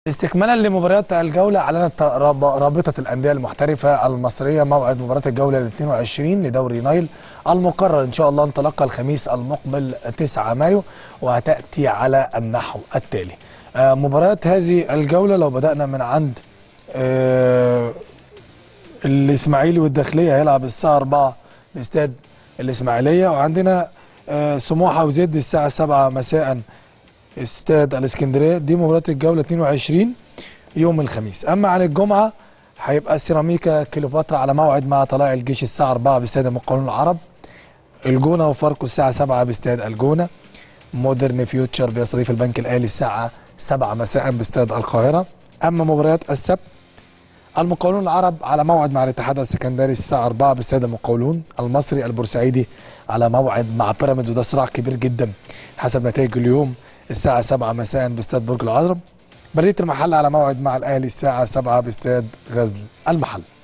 استكمالا لمباريات الجولة أعلنت راب- رابطة الأندية المحترفة المصرية موعد مباراة الجولة ال 22 لدوري نايل المقرر إن شاء الله انطلاق الخميس المقبل 9 مايو وهتأتي على النحو التالي آه، مباريات هذه الجولة لو بدأنا من عند آه، الإسماعيلي والداخلية هيلعب الساعة 4 باستاد الإسماعيلية وعندنا آه، سموحة وزد الساعة 7 مساء استاد الاسكندريه دي مباراه الجوله 22 يوم الخميس اما عن الجمعه هيبقى سيراميكا كليوباترا على موعد مع طلائع الجيش الساعه 4 باستاد المقاولون العرب الجونه وفاركو الساعه 7 باستاد الجونه مودرن فيوتشر بيستضيف البنك الاهلي الساعه 7 مساء باستاد القاهره اما مباريات السبت المقاولون العرب على موعد مع الاتحاد السكندري الساعه 4 باستاد المقاولون المصري البورسعيدي على موعد مع بيراميدز وده صراع كبير جدا حسب نتائج اليوم الساعه 7 مساء باستاد برج العرب بريه المحل على موعد مع الاهلي الساعه 7 باستاد غزل المحل